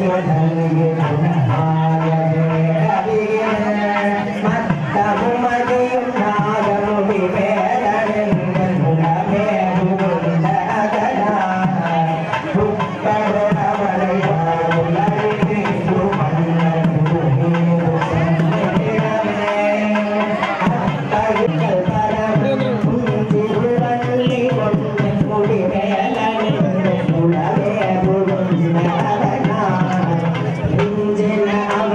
அவ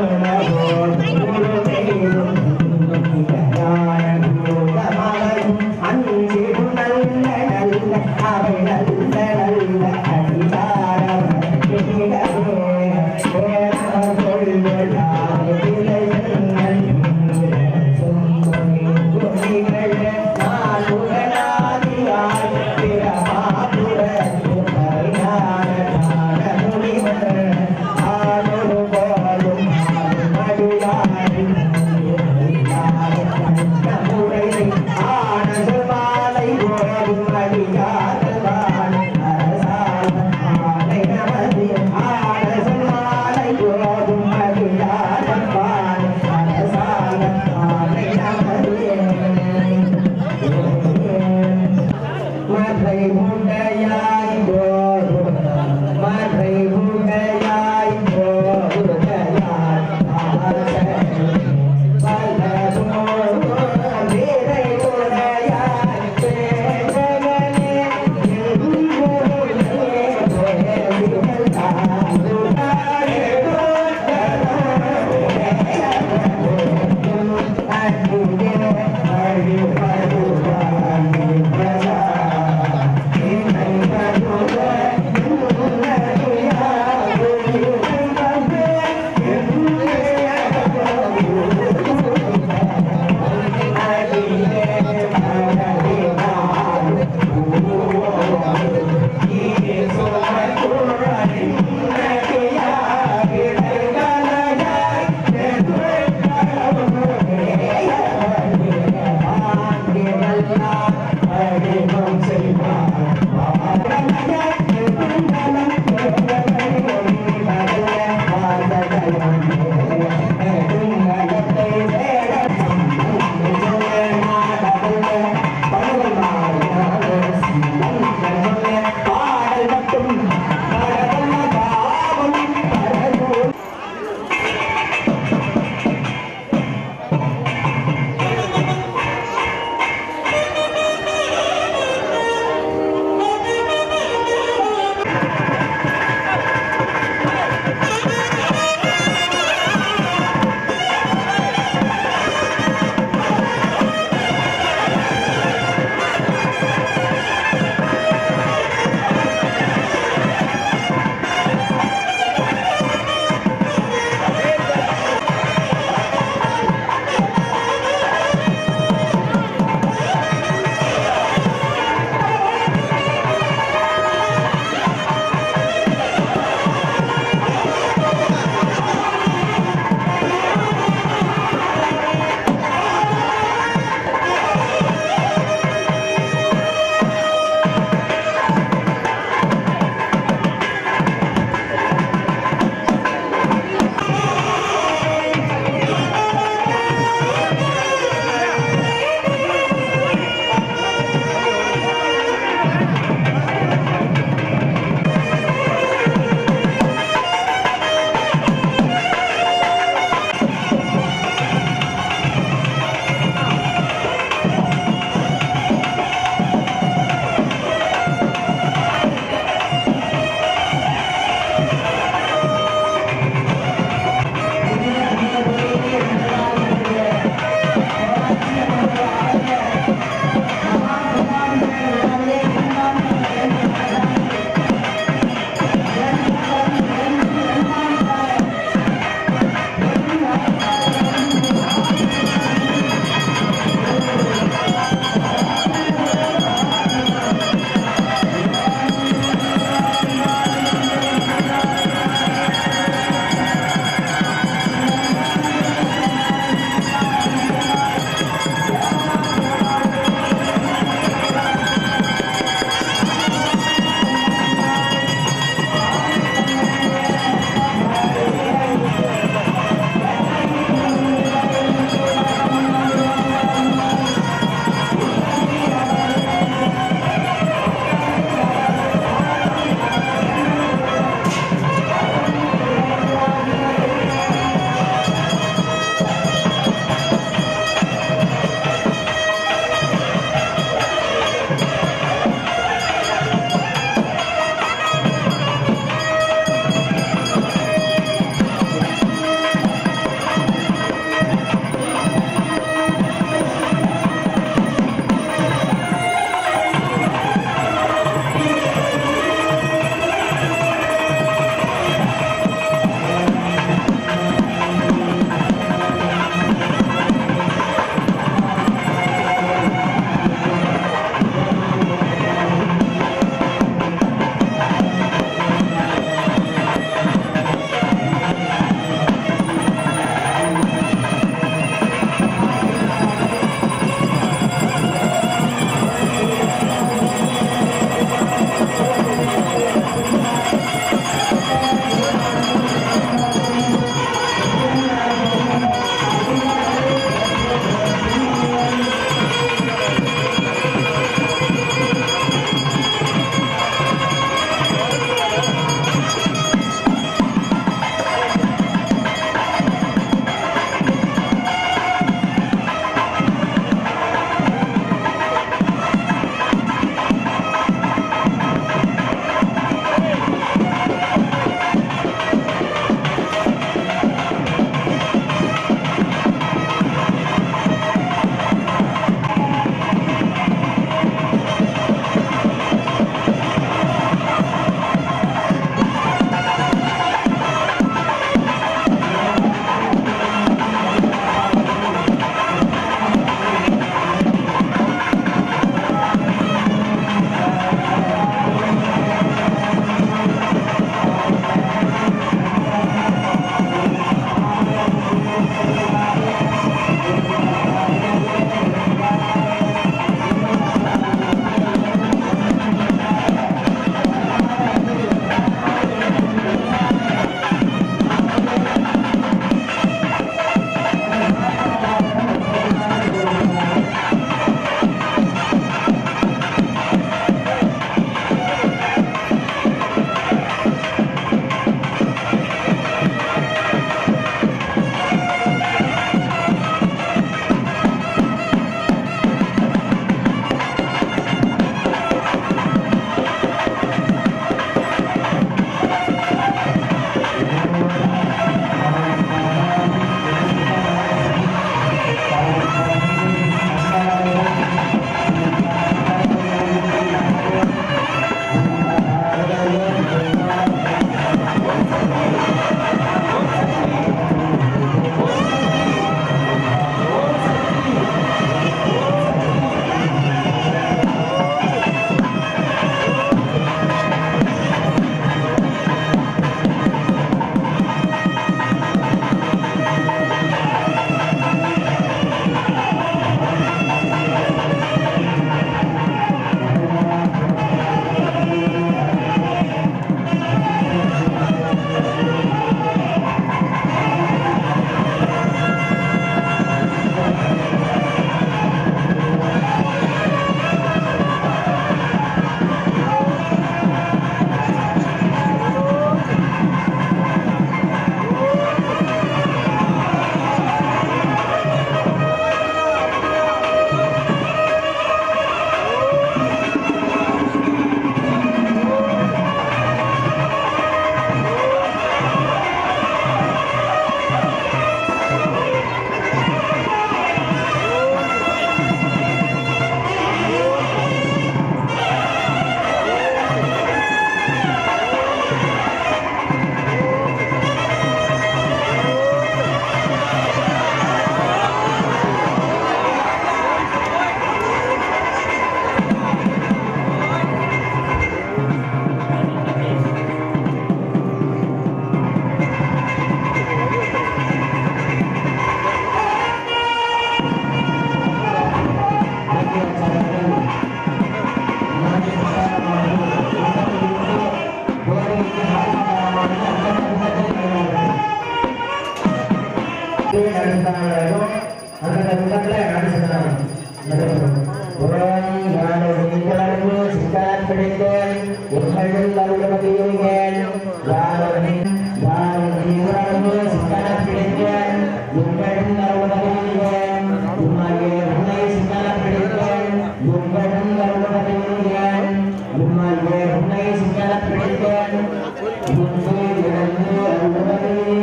எப்படி நடந்தாலும் அந்த முகத்துல நடந்தாலும் உரம் யானை நீங்களும் சித்தார் பிடித்தேன் உங்களில் அருள்மதியுங்கள் யானை யானை நீங்களும் சித்தார் பிடித்தேன் உங்களில் அருள்மதியுங்கள் உம்மையே உன்னை சித்தார் பிடித்தேன் உங்களில் அருள்மதியுங்கள் உம்மையே உன்னை சித்தார் பிடித்தேன் உன்னை இழந்து அருள்மதியுங்கள்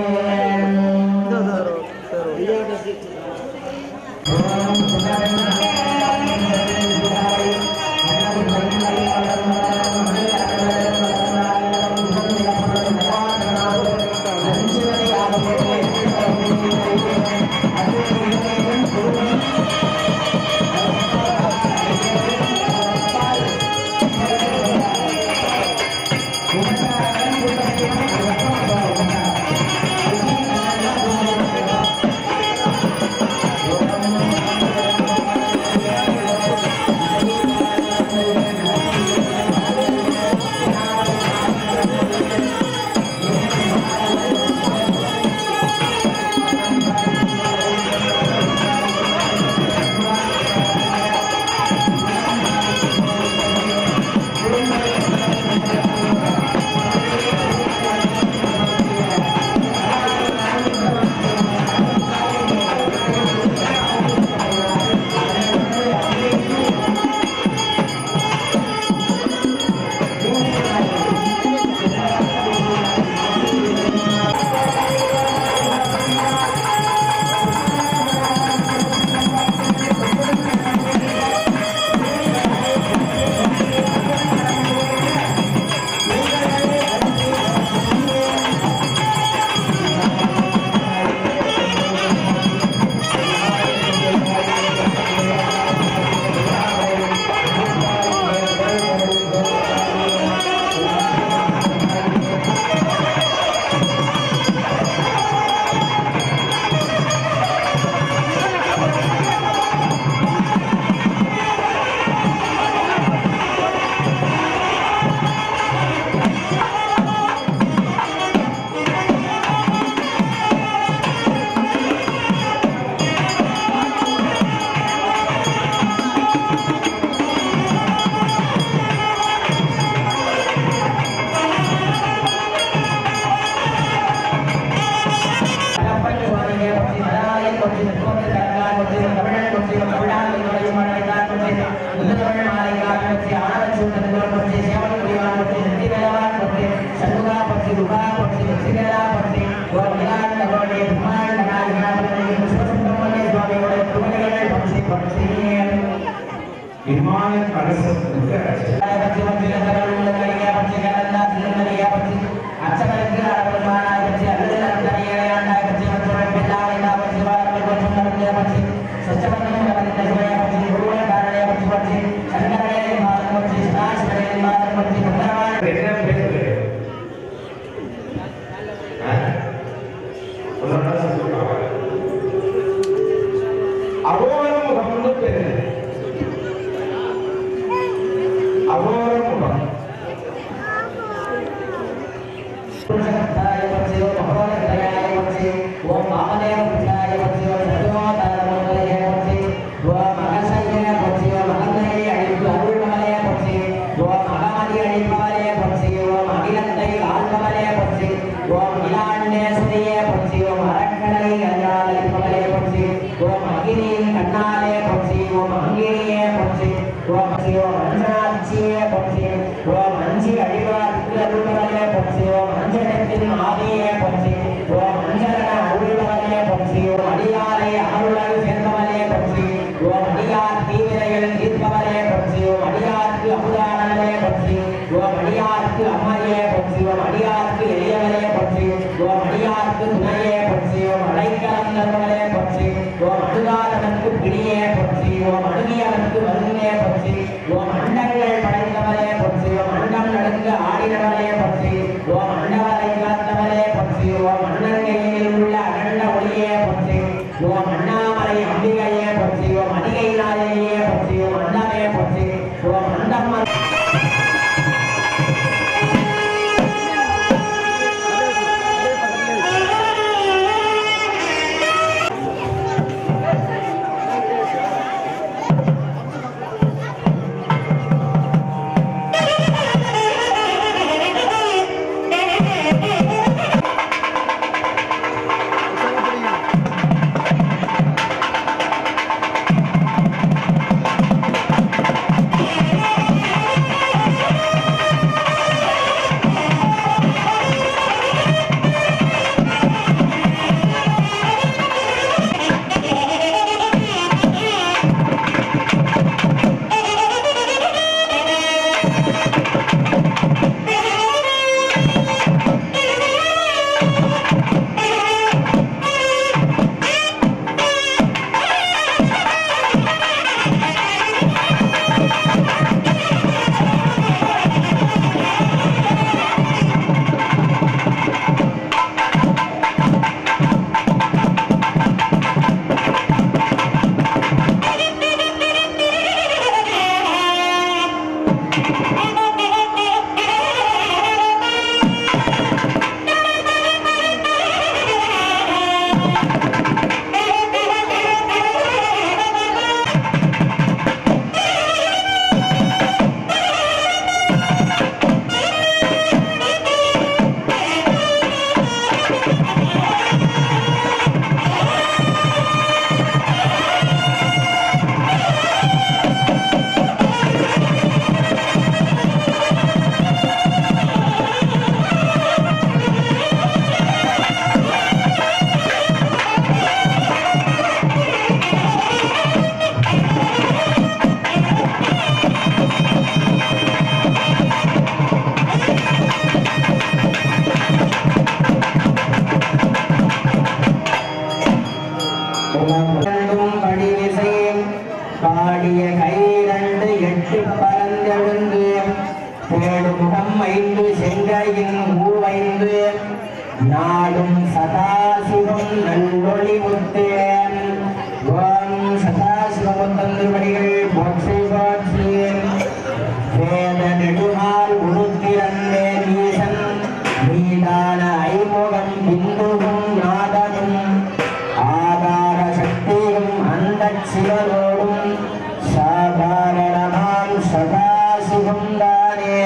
விமான கலசத்துக்கு அர்ச்சனை. என்ன பேரு ஆ? ஒரு நாள் சொல்லுவாங்க. அகோர முகம்னு பேரு அகோர முகம் ஓம் சதாசிவம் நல்லொளி முத்தேன் ஓம் சதாசிவமுத்தன் திருவடிகள் போற்றி போற்றி வேத நெடுமால் உருத்திரன்னே ஈசன் நீதான ஐமுகம் பிந்துவும் நாதனும் ஆதார சக்தியும் அந்த சிவனோடும் சாதாரணமாம் சதாசிவம் தானே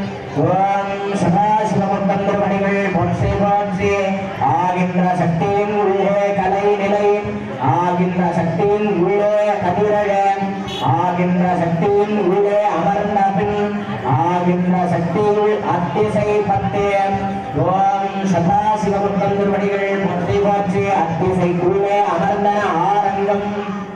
ஓம் சதாசிவமுத்தந்திரமணிகள் போற்றி போற்றி ஆகின்ற சக்தியின் உள்ளே கலை நிலை ஆகின்ற சக்தியின் உள்ளே கதிரழ ஆகின்ற சக்தியின் உள்ளே அமர்ந்த பின் ஆகின்ற சக்தியில் அத்திசை பத்தே ஓம் சதாசிவமுத்தன் திருவடிகள் போற்றி போற்றி அத்திசைக்குள்ளே அமர்ந்தன ஆரங்கம்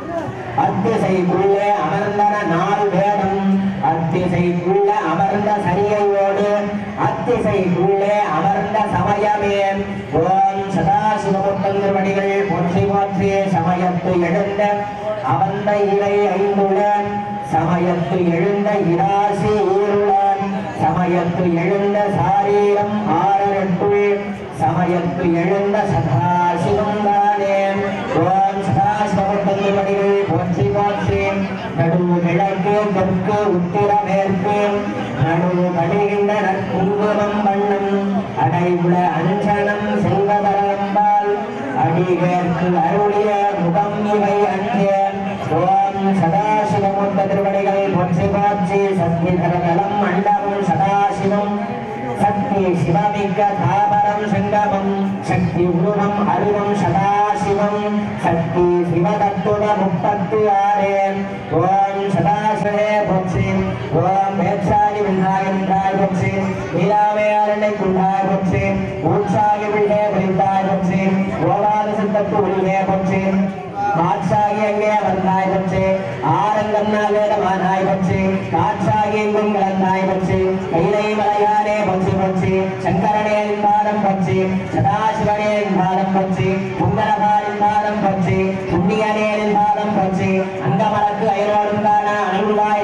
அத்திசைக்குள்ளே அமர்ந்தன நாள் வேடம் அத்திசைக்குள்ள அமர்ந்த சரியையோடு அத்திசைக்குள்ளே அமர்ந்த சமயமே ஓம் சதாசிவமுத்தன் திருவடிகள் போற்றி போற்றி சமயத்து எழுந்த அவந்த இலை ஐந்துள்ள சமயத்து எழுந்த இராசி ஈருளான் சமயத்து எழுந்த சாரீரம் ஆறெட்டுள் சமயத்து எழுந்த சதாசிவம் தானே ஓம் சதாசிவபடிகள் போற்றி போற்றி நடுவு கிழக்கு தெற்கு உத்திர மேற்கு நடுவு கடுகின்ற நற்குங்குமம் வண்ணம் அடைவுள அஞ்சனம் செல்வதரம்பால் அடிவேற்கு அருளிய முகம் இவை அஞ்சே ஓம் சதாசிவமுத்த திருவடிகள் போற்றி போற்றி சத்யதரகலம் மண்டபம் சதாசிவம் சக்தி சிவமிக்க தாபரம் சங்கமம் சக்தி உருவம் அருவம் சதாசிவம் சக்தி சிவதத்துவ முப்பத்து ஆறு ஓம் சதாசிவே போற்றி ஓம் வேட்சாகி விநாயகந்தாய் போற்றி நீலாமையாரனை குண்டாய் போற்றி ஊட்சாகி பிள்ளை பிரித்தாய் போற்றி ஓவாத சித்தத்து ஒளிவே போற்றி மாற்றாகி அங்கே வந்தாய் பற்றி ஆரங்கம் நாகேடமானாய் பற்றி காற்றாகி எங்கும் கலந்தாய் பற்றி கைலை மலையானே பற்றி பற்றி சங்கரனே பாதம் பற்றி சதாசிவனே பாதம் பற்றி குந்தரபாரின் பாதம் பற்றி புண்ணியனே பாதம் பற்றி அங்கமலக்கு அயலோடும் காண அனுள்ளாய்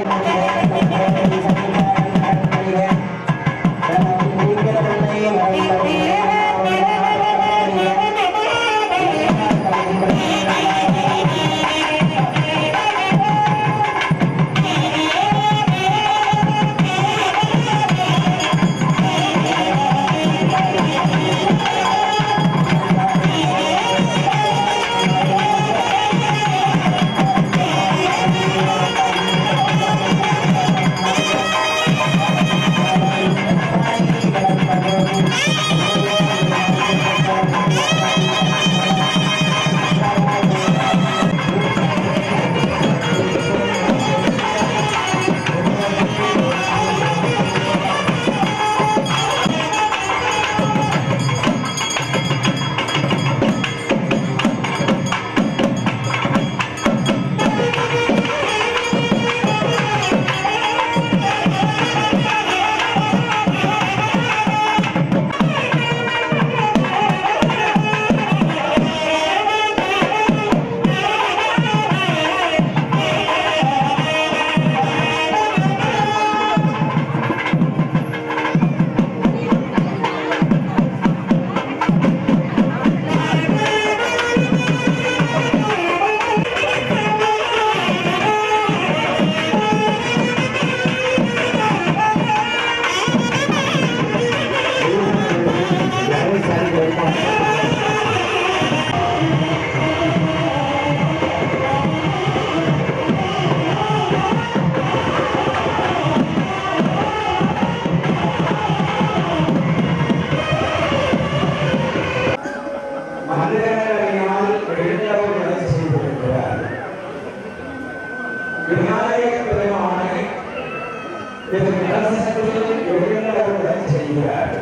மந்திரங்களினால் எழுந்தவர்களை செய்திருக்கிறார் விநாயக பெருமானை திரு கலசத்தில் எழுந்தவர்களை செய்கிறார்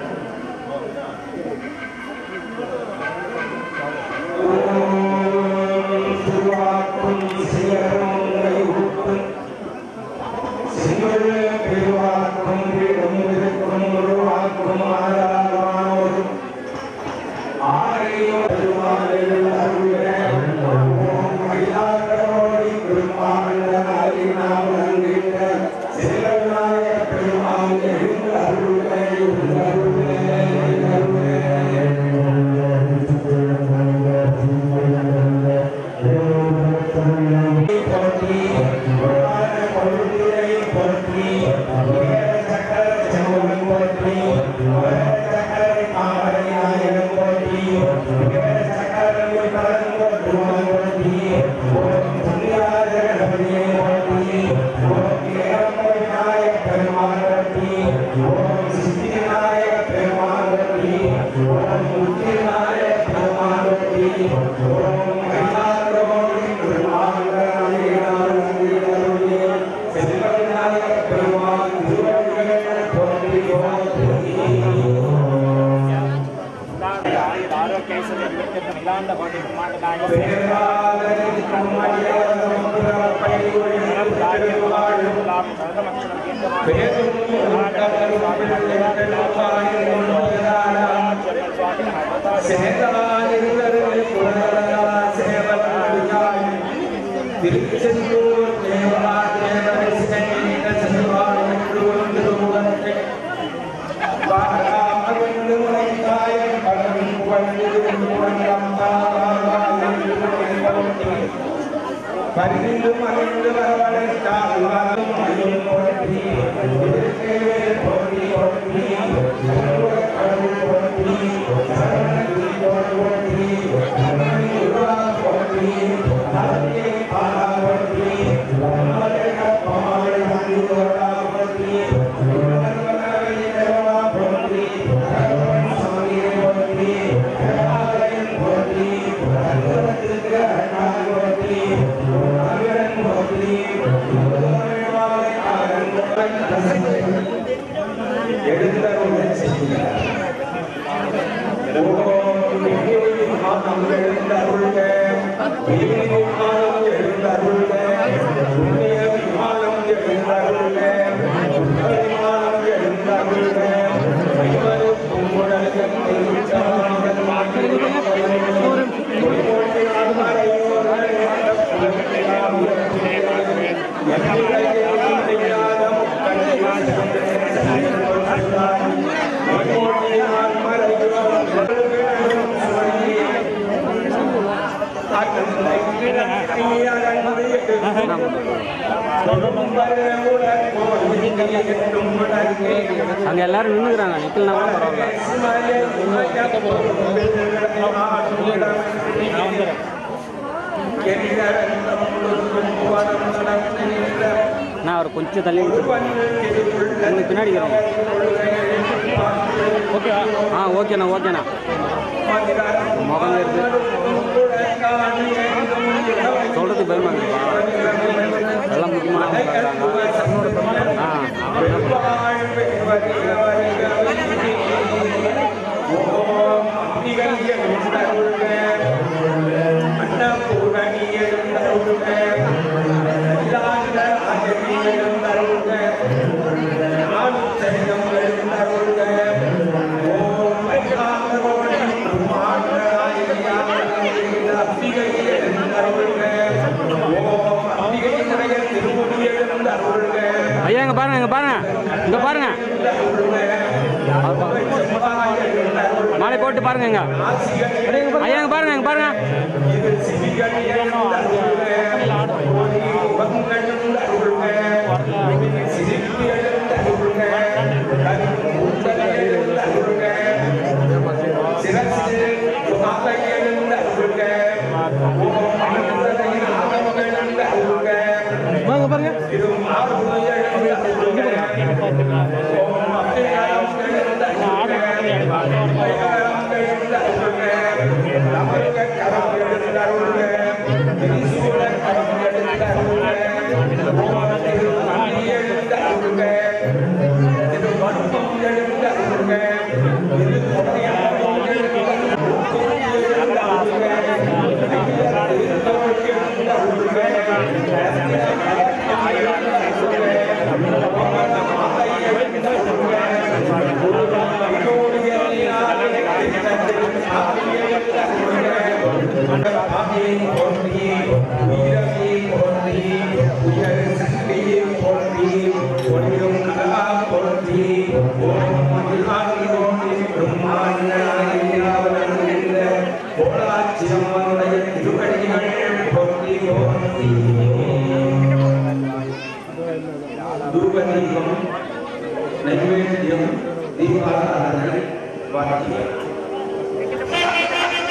திருவாக்கும் சிகரங்களை உட்டும் சிங்கள பெருவாக்கும் வீடும் இருக்கும் உருவாக்கும் ஆதாரமானோரும் ஆரையோ பெருமாளையில் அருளே ஓம் மயிலாட்டோடி பெருமாள் நாம் நன்றிட்ட சிவநாய பெருமாள் எழுந்து அருளே அருளே அருளே திருச்செந்தூர் தேவா தேவரிசை செல்வாய் வாராமருந்து முனைத்தாய பலம் புகழ்ந்து பரிந்து மகிழ்ந்து வரவழைத்தால் வாழும் அயும் போற்றி இதற்கே போற்றி போற்றி கடவுள் போற்றி சரணி போற்றி சரணி போற்றி சரணி பாலா போற்றி நம்மளுடைய பாலை வந்து போற்றி அங்கே எல்லாரும் நின்றுக்கிறாங்க நிக்கலனா கூட பரவாயில்ல நான் அவர் கொஞ்சம் தள்ளி உங்களுக்கு பின்னாடி இருக்கிறோம் ஓகே ஆ ஓகேண்ணா ஓகேண்ணா முகம் இருக்கு சொல்றது பயமா இருக்குப்பா எல்லாம் முக்கியமான ஆ அப்புறம் என்ன பண்றது? ஐயா இங்க பாருங்க இங்க பாருங்க இங்க பாருங்க மாலை போட்டு பாருங்க இங்க ஐயா இங்க பாருங்க இங்க பாருங்க வாங்க பாருங்க தூபதீபம் நைவேத்தியம் தீபாராதனை வாக்கியம்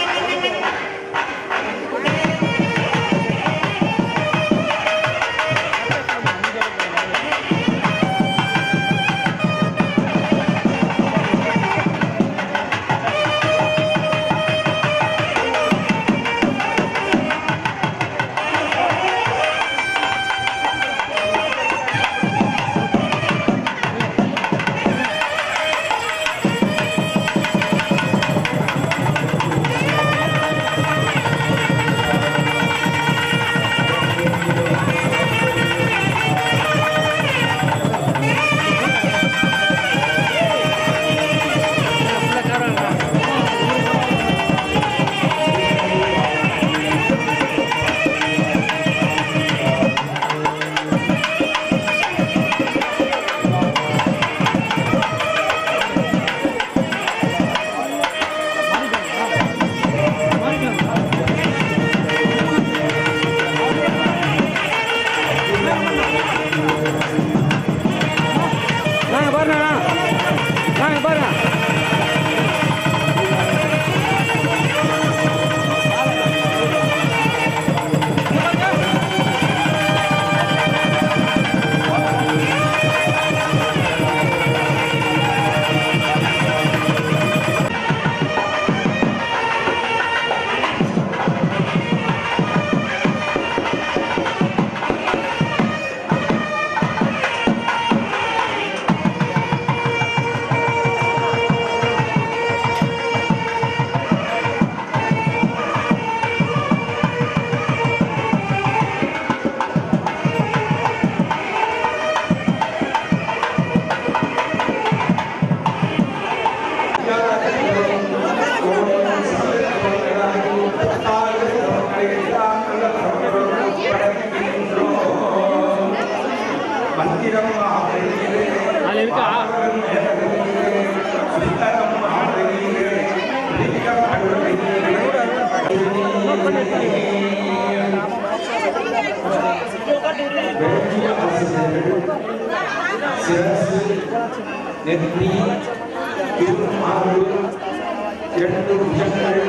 வேண்டிய ஆசிரியர்கள் சிரசு நெற்றி திருமாறு இரண்டு புஜங்கள்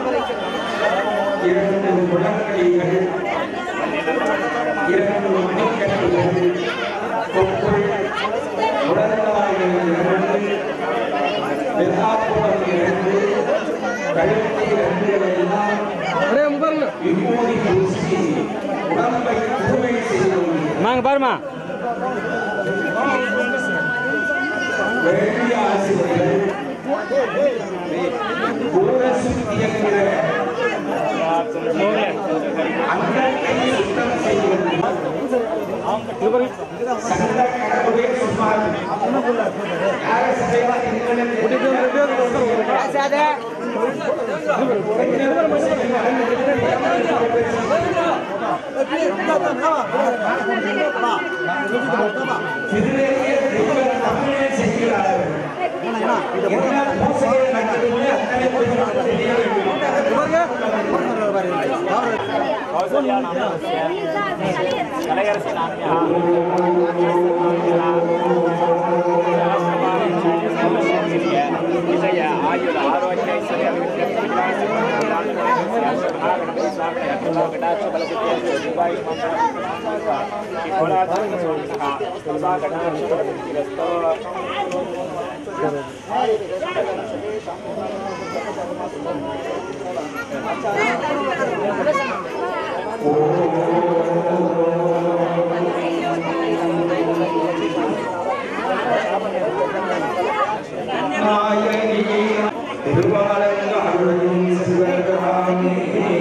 இரண்டு முழங்கடிகள் இரண்டு மணிக்கட்டுகள் கொப்புள் உடல்வாய்கள் இரண்டு வெதாப்புறம் இரண்டு கழுத்து இரண்டு எல்லாம் விபூதி பூசி உடம்பை தூய்மை செய்யும் வாங்க பாருமா வேண்டிய ஆசிரியர்கள் ஊர சுத்தி என்கிற அங்கத்தை சுத்தம் செய்வது சங்க கடவுளே சும்மாது யார சபைவா திருநெறிய தெய்வம் தமிழே செய்கிறார்கள் என்ன பூசையை நடத்துவது அத்தனை பேரும் தெரிய வேண்டும் நாயகி திருவாலங்க அருளும் சிவகாமி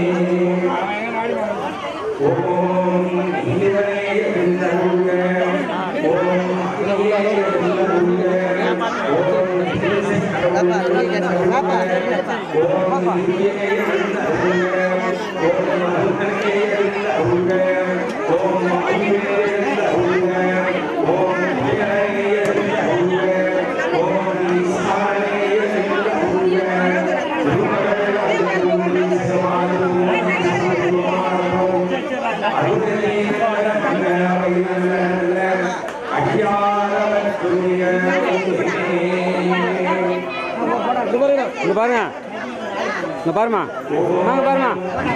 ஓம் இந்திரனே எழுந்தருள்க ஓம் அக்னியே எழுந்தருள்க ஓம் திருசை கடவுளே எழுந்தருள்க ஓம் இந்திரனே எழுந்தருள்க ஓம் அருணனே எழுந்தருள்க ஓம் அகிலே எழுந்தருள்க ஓம் வீரனே எழுந்தருள்க ஓம் ஈசானே எழுந்தருள்க திருமகள் அருளும் சிவமானும் இங்க பாருங்க இங்க பாருமா வாங்க பாருமா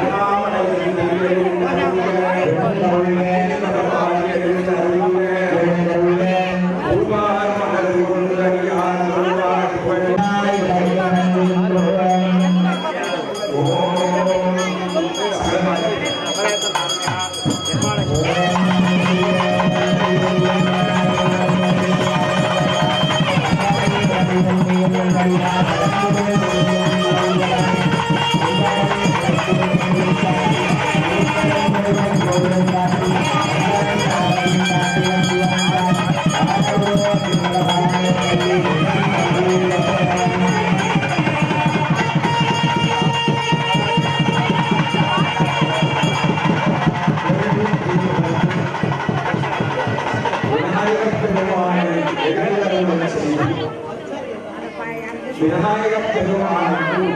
விநாயக பெருமான்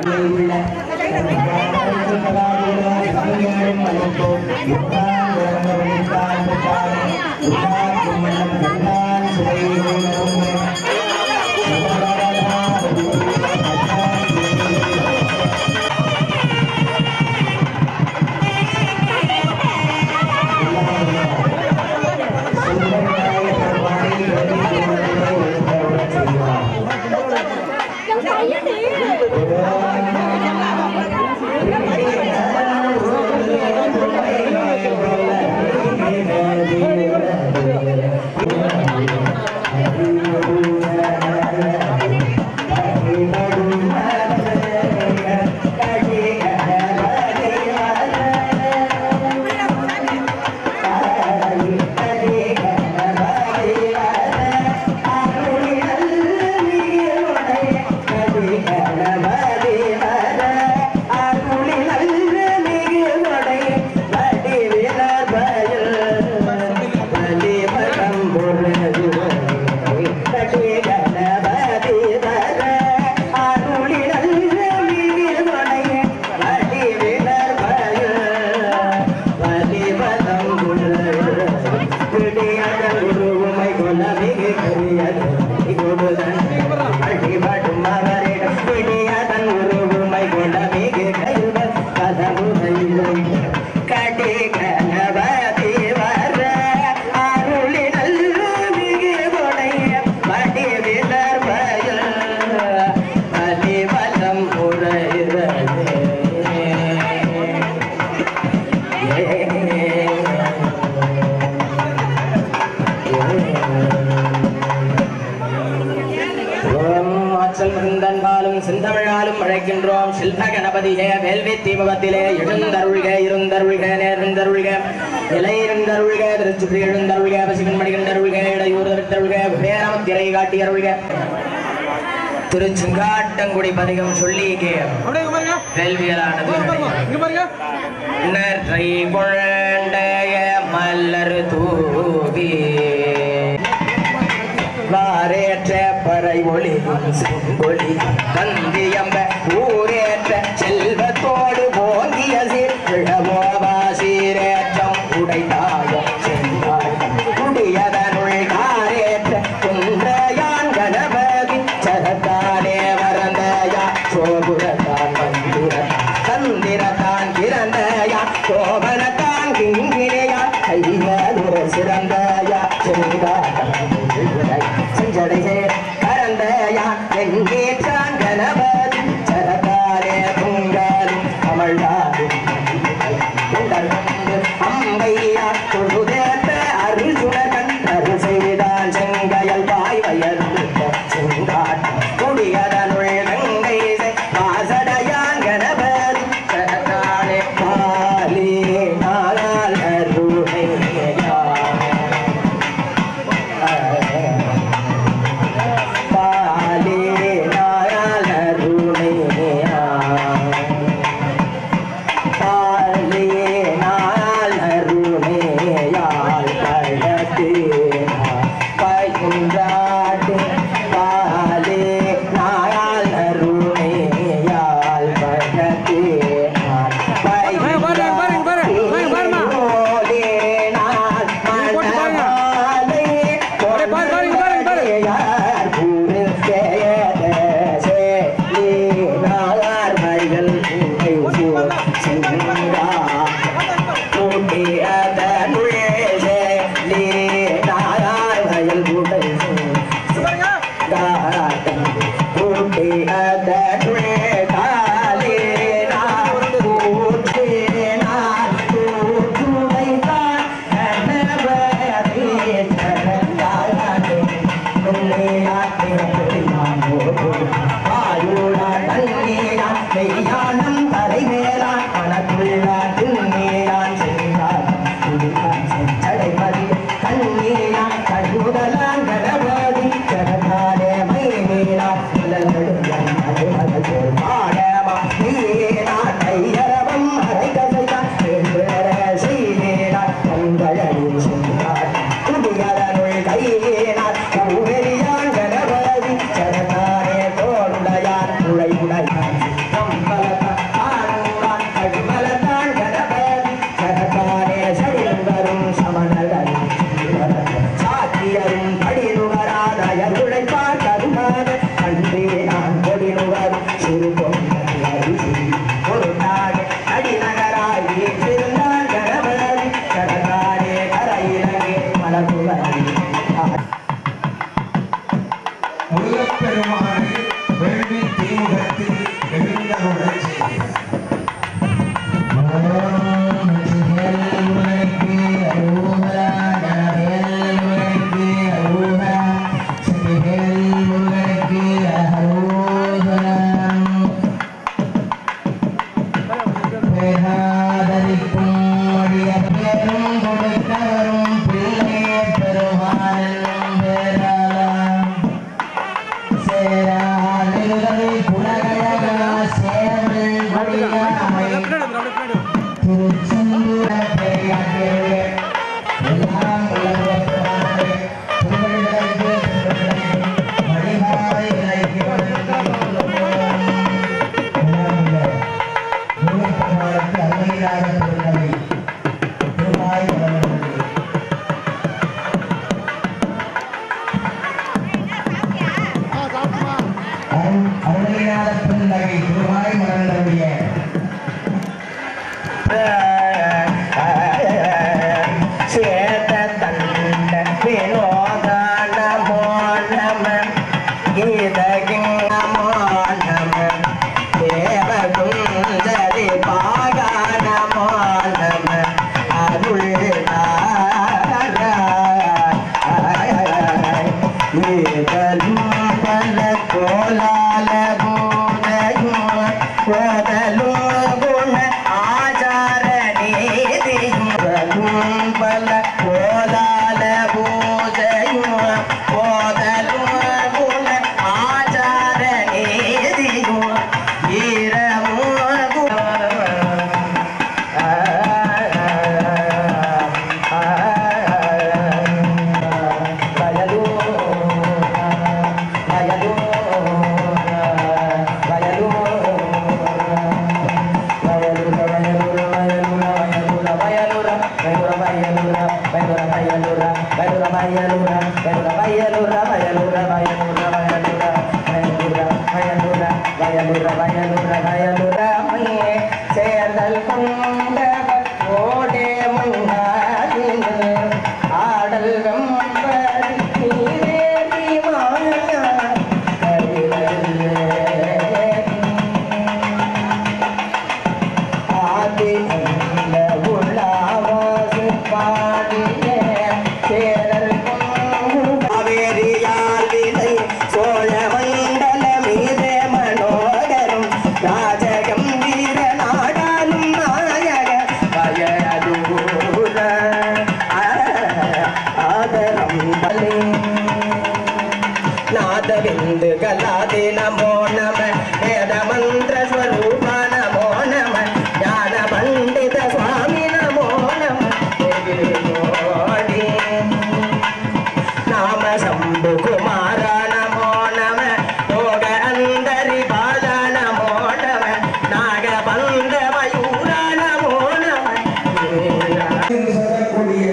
Thank you. பார்வதியே வேள்வி தீமுகத்திலே எழுந்தருள்க இருந்தருள்க நேர்ந்தருள்க இலையிருந்தருள்க திருச்சுற்றி எழுந்தருள்க பசிவன் மணிகண்டருள்க இடையூறு தருள்க பேரம் திரை காட்டியருள்க திருச்செங்காட்டங்குடி பதிகம் சொல்லி அப்படியே இங்க பாருங்க வேள்வியலானது இங்க பாருங்க இங்க பாருங்க நற்றை குழந்தைய மலர் தூவி வாரேற்ற பறை ஒளி செங்கொழி தந்தியம்ப ஊரேற்ற செல்வத்தோடு போங்கிய சீர்கிழமோவா சீரேற்றம் உடைத்தாய சென்றாயம் குடியதனுள் காரேற்ற குன்றையான் கணபதி சரத்தானே வரந்தயா சோபுரத்தான் மந்திரத்தான் தந்திரத்தான் கிரந்தயா கோபனத்தான் கிங்கிரையா கையாலுர சிறந்தயா செங்காட்டம் செஞ்சடைசே கரந்தயா எங்கேற்றான் கணபதி சரத்தானே பொங்கலும் கமழ்தாரும் அம்பையா தொழுதேத்த அருசுனகன் அருள் செய்தான் செங்கையல் பாய் வயர்ந்த செங்காட்டம் குடியதனுள் கங்கை வாசடையான் கணபதி சரத்தானே பாலே நாளால் அருணையா பாலே நாளால் அருணையா பாலே நாள் அருணேயாள் பழத்தே பயின்றாட்டு பாலே நாள் அருணேயாள் பழத்தே பாருங்க, பாருங்க, பாருங்க, பாருங்க, பாருங்க, பாருங்க. போட்டு பாருங்க. அப்படியே பாரு, பாருங்க, பாருங்க, பாருங்க. மெய்யானம் தலைமேலான் மனத்துள்ளான் திண்ணேயான் சென்றான் குடிகான் செஞ்சடைமதி கண்ணீரான் கண்முதலான் கணபதி ஜகதானே மைமேலான் இளநெடுங்கன் அலைமகள் போல் பாடமா நீரான் கையரவம் அரைகசைதான் வேண்டுவர செய்தேனான் கண்களில் சென்றான் குடியதனுள் கையேனான் கூவெறியான் கணபதி ஜகதானே தோளுடையான் உழையுடையான் கம்பலத்தான் ஆனூரான் கடிமலத்தான் கணபதி ஜகதானே சரிவரும் சமணர்கள் சாத்தியரும் படினுவராதயர் உழைப்பார் கருமாத அன்றே நான் கொடினுவரும் சிறு பொங்கல் ஒரு நாடு அடிநகராய் வீற்றிருந்தால் கணபதி கடற்காரே கரையிலங்கே மலகுவரி முருகப்பெருமானை வேள்வி தீமுகத்தில் எழுந்தருளச் செய்கிறார் பின்னாடி வந்துரு, அப்படியே பின்னாடி வா. அருணையாத பிள்ளை திருவாய் மலர்ந்தருடைய சேத தண்ட வினோதான மோனம கீதகிங்க மோனம தேவகுந்தரி பாகான மோனம சேர்தல் கொண்டவர் ஓடே முன்னாடினர் ஆடல் வெம்பரி நீரேறி மாயா ஆதி அந்த உலாவாசு பாடிய சேரல் காவேரியால் விதை சோழ மண்டல மீதே மனோகரம் ராஜகம் வீர நாடாலும் நாயக பயதூர ஆதரம் பலே நாதவிந்து கலாதி நமோ நம வேத மந்திர ஸ்வரூப நமோ நம ஞான பண்டித சுவாமி நமோ நம நாம சம்பு குமார நமோ நம யோக அந்தரி பால நமோ நம நாக பந்த மயூர நமோ நம என்று சொல்லக்கூடிய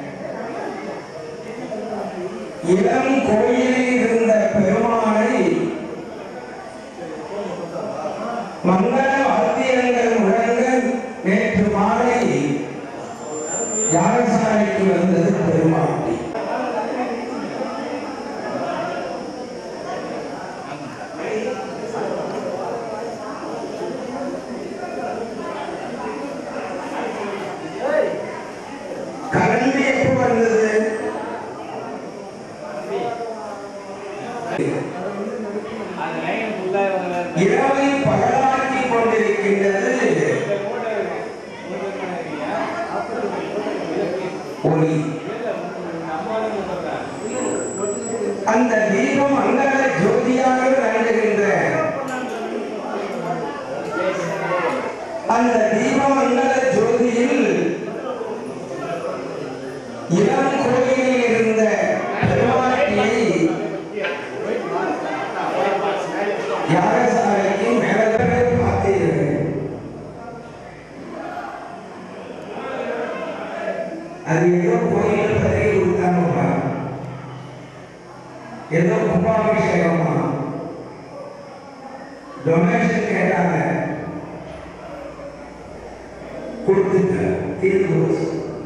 இளம் கோயிலில் இருந்த பெருமானை மங்கள வாத்தியங்கள் முழங்க நேற்று மாலை யாகசாலைக்கு வந்தது பெருமாட்டி கரண்டி எப்போ வந்தது இரவை பகலாக்கி கொண்டிருக்கின்றது ஒளி அந்த தீபம் அங்கல ஜோதியாக விளங்குகின்ற அந்த தீபம் அங்கல ஜோதியில் இளம் கோயிலில் இருந்த பெருமாட்டியை யாகசாலைக்கு மேலே பார்த்தீர்கள் அது ஏதோ கோயில் பதவி கொடுத்தாங்கப்பா ஏதோ கும்பாபிஷேகமா டொனேஷன் கேட்டாங்க கொடுத்துட்ட தீர்ந்து போச்சு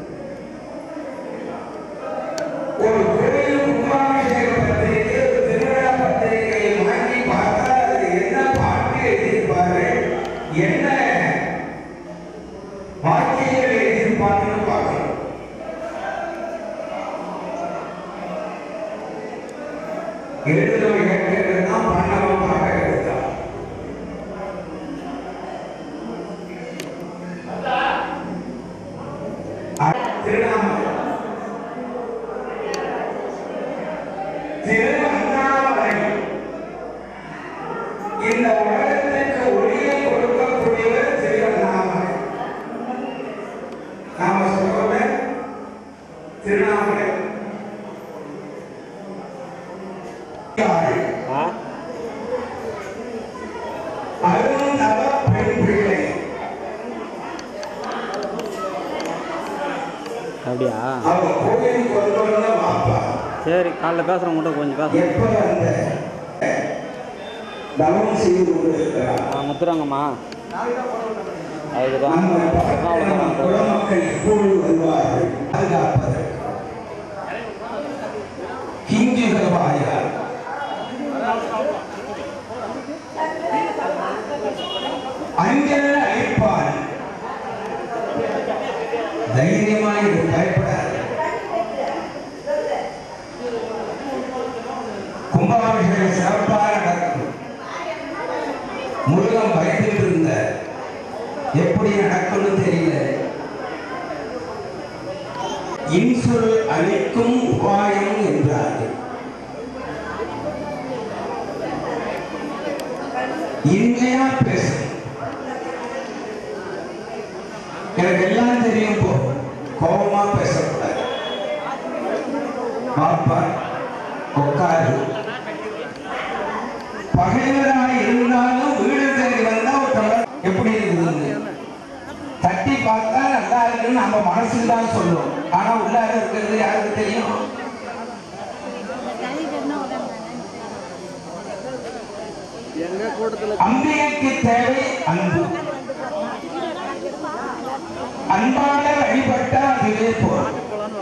ஒரு கோயில் கும்பாபிஷேக பத்திரிகை ஒரு திருவிழா பத்திரிகையை வாங்கி பார்த்தா அது என்ன பாட்டு எழுதியிருப்பாரு என்ன வாக்கியங்கள் எழுதியிருப்பாருன்னு பார்க்கணும் எழுதுறவன் கேட்கறது தான் பண்ணவன் பார்க்கறது தான் திருநாமலை திருவண்ணாமலை இந்த உலகத்திற்கு ஒளியை கொடுக்கக்கூடியவர் திருவண்ணாமலை நாம சொல்றோமே திருநாமலை அருந்தவ பெண் பிள்ளை அப்படியா அவ கோயிலுக்கு கொண்டு வந்த வாப்பா சரி காலைல பேசுகிறோம் மட்டும் கொஞ்சம் பேசுகிறோம் எப்ப வந்த தவம் செய்து கொண்டிருக்கிறார் முத்துறாங்கம்மா அதுக்கு நம்ம தான் பார்க்கிற நம் குலமக்கள் எப்பொழுது வருவார்கள் பாதுகாப்பதற்கு கிஞ்சுகவாயார் அஞ்சல் அழிப்பான் தைரியமாய் இது பயப்படாது கும்பாபிஷேகம் சிறப்பாக நடக்கும் முருகன் பயந்துட்டு இருந்த எப்படி நடக்கும்னு தெரியல இன்சொல் அளிக்கும் உபாயம் என்றார்கள் இன்மையா பேசணும் எனக்கு எல்லாம் தெரியும் போ கோபமா பேசக்கூடாது பாப்பா உட்காரு பகைவராக இருந்தாலும் வீடு தேடி வந்தா ஒருத்தவர் எப்படி இருக்குது தட்டி பார்த்தா நல்லா இருக்குன்னு நம்ம மனசுக்கு தான் சொல்லுவோம் ஆனா உள்ளார இருக்கிறது யாருக்கு தெரியும் அம்பிகைக்கு தேவை அன்பு அன்பால வழிபட்டா அதுவே போதும்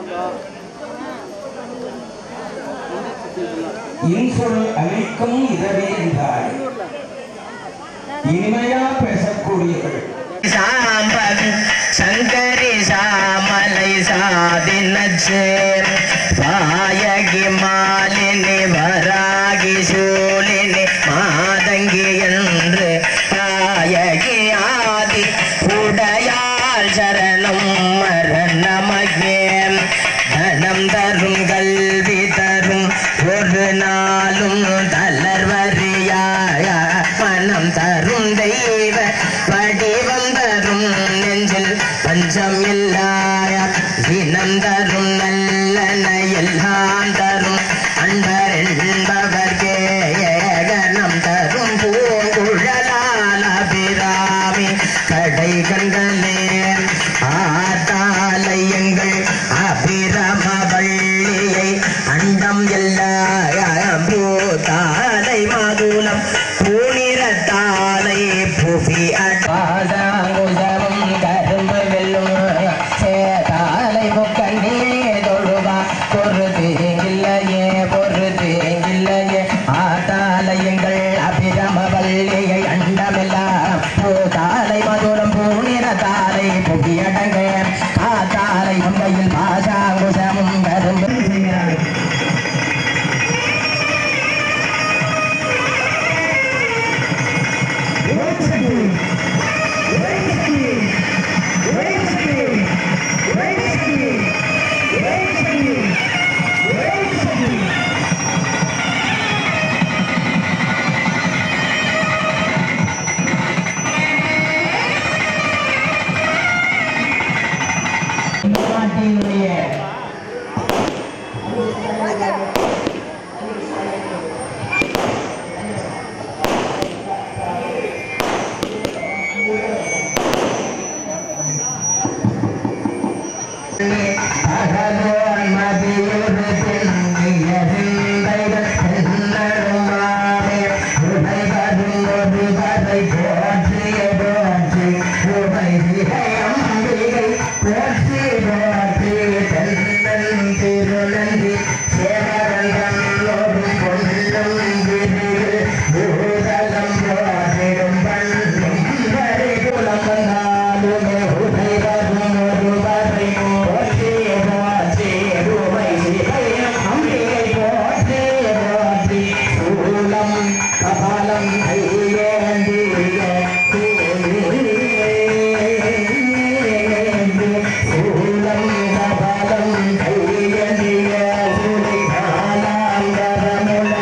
இன்சொல் அளிக்கும் இரவே என்றாள் இனிமையா பேசக்கூடியவள் சாம்பது சங்கரி சாமலை சாதினச்சேர் பாயகி மாலினி வராகி சூலினி மாதங்கி என்று தாயகி ஆதி உடையாள் சரணம் மரணமகே தனம் தரும் கல்வி தரும் ஒரு நாளும் தளர்வறியாய மனம் தரும் தெய்வ வடிவம் தரும் நெஞ்சில் பஞ்சம் இல்லாய தினம் தரும் நல்லன எல்லாம் தரும் அன்பர் என்பவர்க்கே கணம் தரும் பூங்குழலால் அபிராமி கடை கண்களே ஆத்தாலை எங்கள் அபிரம வள்ளியை அண்டம் எல்லாம் பூத்தாலை மாதுளம் பூனிரத்தாலை புவி அடாதாங்குதரும் கரும்பு வெல்லும் சேதாலை முக்கண்ணே தொழுவா பொறு தேங்கில்லையே பொறு தேங்கில்லையே ஆத்தாலை எங்கள் அபிரம வள்ளியை அண்டமெல்லாம் பூத்தாலை மதுரம் பூனிரத்தாலை புவியடங்க காத்தாலை உண்மையில் பாசாங்குசமும் கரும்பு நாட்டினுடைய அகலோன் மதியொரு பெண்ணியறிந்தைகள் பெண்ணருமாவே உடைவரும் ஒரு வரை போற்றிய போற்றி உமை அம்பிகை போற்றி போற்றி தென்னன் திருநந்தி சேவரங்கோடும் பொன்னும் விரிவில் பூதலம் போற்றிடும் பண்ணும் வரை குலம் வந்தாலுமே உதை வரும் ஒரு வரை போற்றி போற்றி உமை சிவையம் அம்பிகை போற்றி போற்றி சூலம் கபாலம் ஐயேந்திய சூலம் கபாலம் ஐயேந்திய சுலை காலாந்தரமுல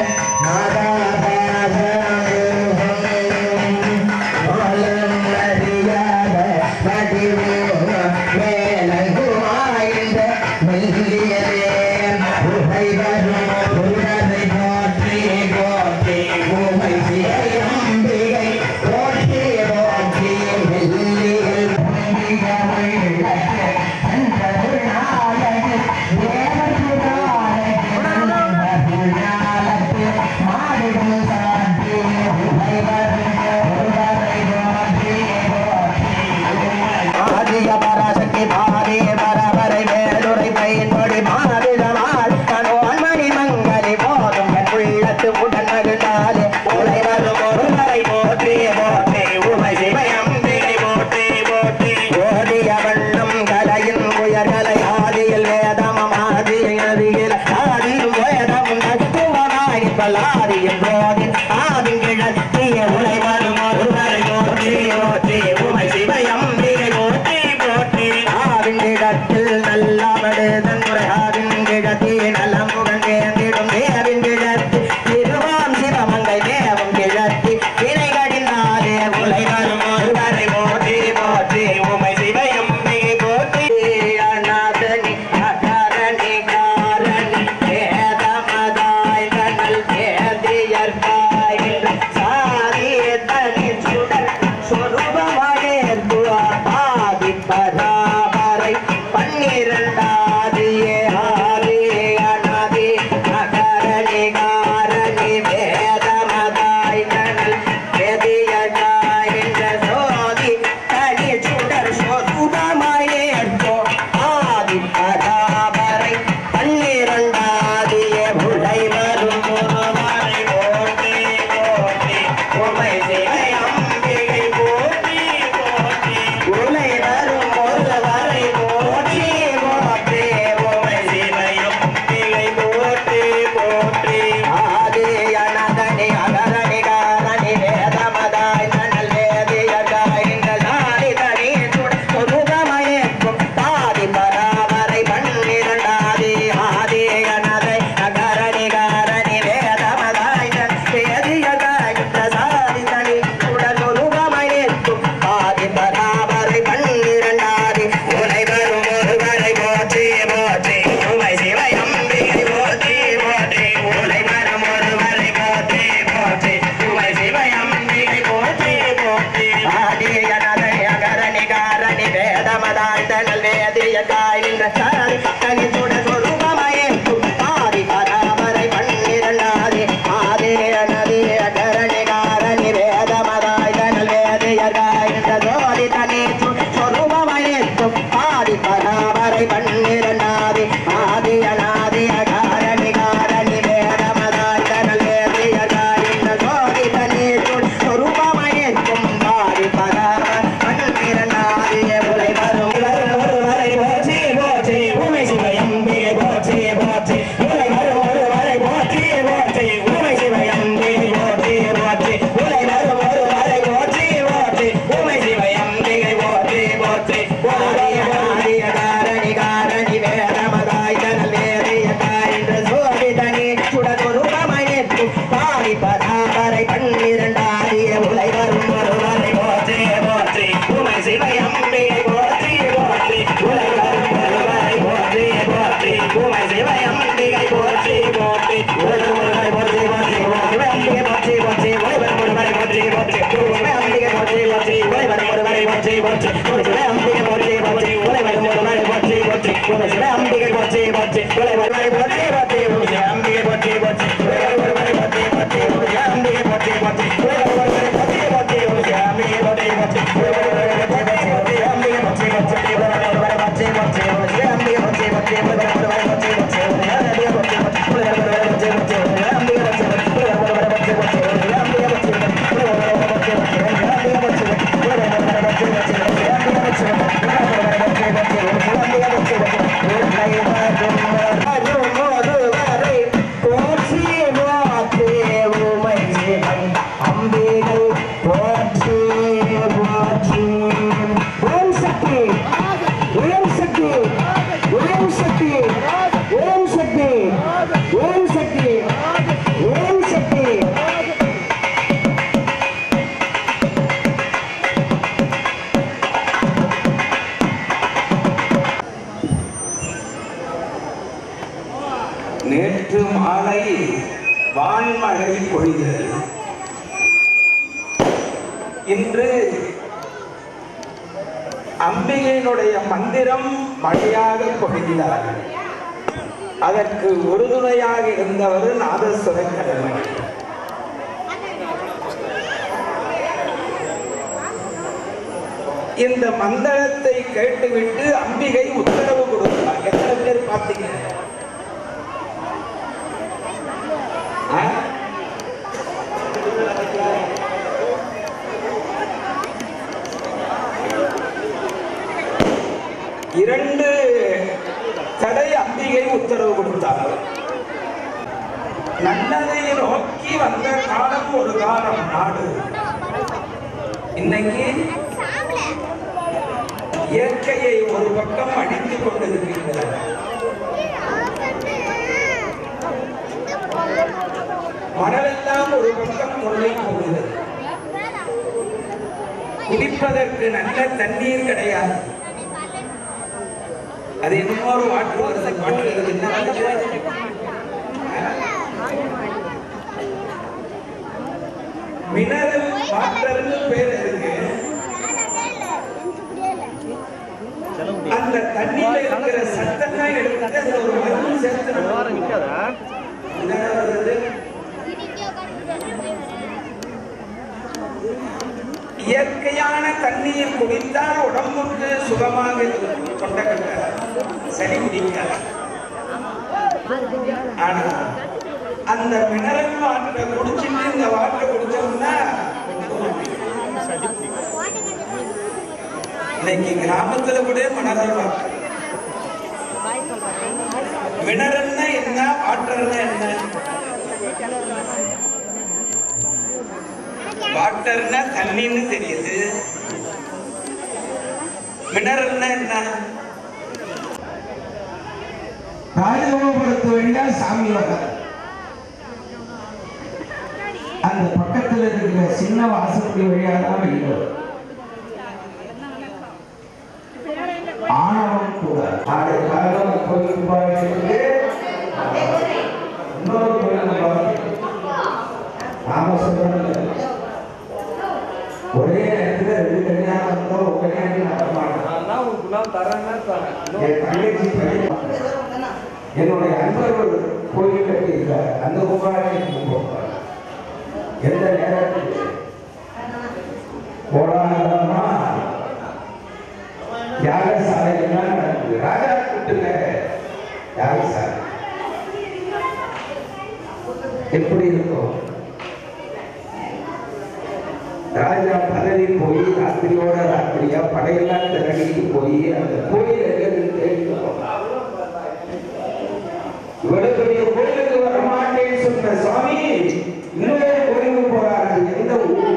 நாதாபாதம் பாலம் அறியாத வடிவோம் மேலங்குமாய்ந்த மெல்லியதே உகை வரும் உடலை போற்றி போற்றி உமை சிறையம்பிகை போற்றி போற்றி மெல்லியல் ஆதிய பராசக்தி பாதே பரவரை மேலுரை பயன்படி மாவிதமாள் மனோன்மணி மங்கலி போதும் என் உள்ளத்து உடன் மகிழ்ந்தாலே உலை வரும் ஒருவரை போற்றி போற்றி உமை சிவயம்பிகை போற்றி போற்றி ஓடிய வண்ணம் கலையின் உயர்கலை ஆதியில் வேதமம் ஆதியில் அதியில் ஆதியும் வேதமும் தத்துவமாய் பல்லாதியும் போதி ஆதிங்கிழத்திய உலை வரும் ஒருவரை போற்றி போற்றி உமை சிவயம்பிகை போற்றி போற்றி ஆவிங்கிடத்தில் நல்லவடு தன்முறை ஆவிங்கிழத்தி நலமுகன் கேந்திடும் தேவின் கிழத்தி திருவாம் சிவமங்கை தேவம் கிழத்தி வினைகடினாலே உலை வரும் ஒருவரை போற்றி போற்றி உமை சிவயம்பிகை போற்றி அநாதனி அகரணி காரணி வேதமதாய் கனல் வேதியற்காய் சாதி தனி சுடர் சொருபமாயே பாதி பராபரை பன்னிரண்டாதியே ஆதி அநாதி அகரணி காரணி வேதமதாய் கனல் வேதியற்காய் என்ற சோதி தனி சுடர் சொருபமாயே வேதமதாழ்ந்த நல்வேதிய காய் நின்ற சாரி தனி சுட சொருபமயே ஆதி பராமரை பன்னிரண்டாதி ஆதி நதி அகரணி காரணி வேதமதாழ்ந்த நல்வேதிய காய் நின்ற ஜோதி தனி சொருபமயே ஆதி பராமரை பன்னிரண்டாதி ஆதி அநாதி அகாரணி காரணி வேதமதாழ்ந்த நல்வேதிய காய் நின்ற ஜோதி தனி சொருபமயேற்கும் பாடி பராம பன்னிரண்டாதிய உலை வரும் ஒருவரை போற்றி போற்றி உமை சிவயம்பிகை போற்றி போற்றி உலை வரும் ஒருவரை போற்றி போற்றி உமை சிவயம்பிகை போற்றி போற்றி உலை வரும் ஒருவரை போற்றி போற்றி உமை சிவயம்பிகை போற்றி போற்றி ஆரிய ஆரிய காரணி காரணி வேதமதாய் தனல் வேதிய காய்ந்த சோதி தனி சுடதொருபமயத்து பாடி பதாபரை பன்னிரண்டாரிய உலை வரும் ஒருவரை போற்றி போற்றி உமை சிவயம்பிகை போற்றி போற்றி உலை வரும் ஒருவரை போற்றி போற்றி உமை சிவயம்பிகை போற்றி போற்றி உலை ஒருவரை போற்றி போற்றி சிவயம்பிகை போற்றி போற்றி உலை வரும் ஒருவரை போற்றி போற்றி சிவயம்பிகை போற்றி போற்றி உலை வரும் ஒருவரை போற்றி போற்றி உலை சிவயம்பிகை போற்றி போற்றி உலை வரும் ஒருவரை போற்றி போற்றி உலை சிவயம்பிகை போற்றி போற்றி உலை ஒருவரை போற்றி போற்றி உலை சிவயம்பிகை போற்றி போற்றி உலை வரும் ஒருவரை போற்றி போற்றி உலை சிவயம்பிகை போற்றி போற்றி உலை வரும் ஒருவரை போற்றி போற்றி உலை சிவயம்பிகை போற்றி போற்றி உலை வரும் ஒருவரை போற்றி போற்றி உலை சிவயம்பிகை போற்றி போற்றி உலை வரும் ஒருவரை போற்றி போற்றி உலை சிவயம்பிகை போற்றி போற்றி உலை வரும் ஒருவரை போற்றி போற்றி உலை சிவயம்பிகை போற்றி போற்றி உலை வரும் ஒருவரை போற்றி போற்றி உலை சிவயம்பிகை போற்றி போற்றி உலை வரும் ஒருவரை போற்றி போற்றி உலை சிவயம்பிகை போற்றி போற்றி உலை வரும் ஒருவரை போற்றி போற்றி உலை சிவயம்பிகை போற்றி போற்றி உலை வரும் ஒருவரை போற்றி போற்றி உலை சிவயம்பிகை போற்றி போற்றி உலை வரும் ஒருவரை போற்றி போற்றி உலை சிவயம்பிகை போற்றி போற்றி உலை வரும் ஒருவரை போற்றி போற்றி உலை போற்றி போற்றி உமை சிவன் அம்பிகை போற்றி போற்றி ஓம் சக்தி ஓம் சக்தி ஓம் சக்தி ஓம் சக்தி ஓம் சக்தி ஓம் சக்தி நேற்று மாலை வான்மழை பொழிந்தது இன்று அம்பிகையினுடைய மந்திரம் மழையாக பொழிந்தார் அதற்கு உறுதுணையாக இருந்தவர் நாதஸ்வர கடமை இந்த மந்திரத்தை கேட்டுவிட்டு அம்பிகை உத்தரவு கொடுத்தார் எத்தனை பேர் பார்த்தீங்க ஆ? இரண்டு தடை அம்பிகை உத்தரவு கொடுத்தார் நல்லதை நோக்கி வந்த காலம் ஒரு காலம் நாடு இன்னைக்கு இயற்கையை ஒரு பக்கம் அடித்துக் கொண்டிருக்கின்றன மணலெல்லாம் ஒரு பக்கம் கொள்ளை போகிறது குடிப்பதற்கு நல்ல தண்ணீர் கிடையாது அது இன்னொரு வாட்டு வருது பாட்டு வருது என்ன வாட்டு? மினரல் வாட்டர்னு பேர் இருக்கு அந்த தண்ணியில இருக்கிற சத்தெல்லாம் எடுத்து அதுல ஒரு மருந்து சேர்த்து நம்ம என்ன வருது? இயற்கையான தண்ணீர் குடித்தால் உடம்புக்கு சுகமாக இருக்கும் தொண்டக்கட்ட சரி பிடிக்காது ஆனா அந்த மினரல் வாட்டரை குடிச்சிட்டு இந்த வாட்டரை குடிச்சோம்னா இன்னைக்கு கிராமத்துல கூட மினரல் வாட்டர் மினரல்னா என்ன வாட்டர்னா என்ன வாட்டர்னா தண்ணின்னு தெரியுது மினரல்னா என்ன ராஜகோபுரத்து வழியா சாமி வர அந்த பக்கத்துல இருக்கிற சின்ன வாசப்படி வழியா தான் வெளியில வரும். ஆணவம் கூட நாளை காலம் கோயிலுக்கு போயிட்டு இன்னொரு கோயிலுக்கு போயிட்டு நாம சொல்றது ஒரே நேரத்துல ரெண்டு கல்யாணம் வந்தா ஒரு கல்யாணம் நடக்க மாட்டோம் நான் தரேன்னா தரேன் என் தங்கச்சி பையன் என்னுடைய அன்பர்கள் கோயில் கட்டி இருக்கார் அந்த கும்பாலயத்துக்கு போவார் எந்த நேரத்தில் போராடமா யாகசாலை என்ன நடக்குது ராஜா கூட்டுங்க யாகசாலை எப்படி இருக்கும் ராஜா பதவி போய் ராத்திரியோட ராத்திரியா படையெல்லாம் திரண்டிட்டு போய் அந்த கோயில் எங்க இருக்கு தேடிட்டு போனார். இவ்வளவு பெரிய கோயிலுக்கு வரமாட்டேன்னு சொன்ன சுவாமி இன்னொரு கோயிலுக்கு போறாரு அது எந்த ஊர்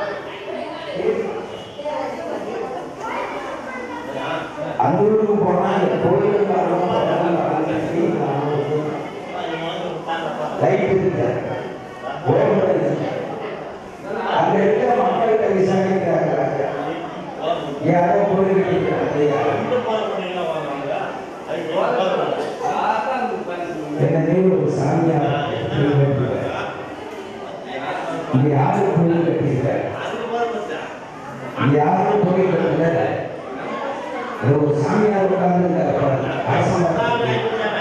அந்த ஊருக்கு போனா அந்த கோயிலுக்கு லைட் இருக்கு கோபுரம் இருக்கு அங்க இருக்க மக்கள்கிட்ட விசாரிக்கிறாங்க ராஜா. யாரோ கோயில் கட்டிக்கிறாங்க யாரோ என்ன நீங்க ஒரு சாமியார் இங்க யாரு கோயில் கட்டிருக்க இங்க யாரும் கோயில் கட்டல இது ஒரு சாமியார் உட்கார்ந்து அரசமரம்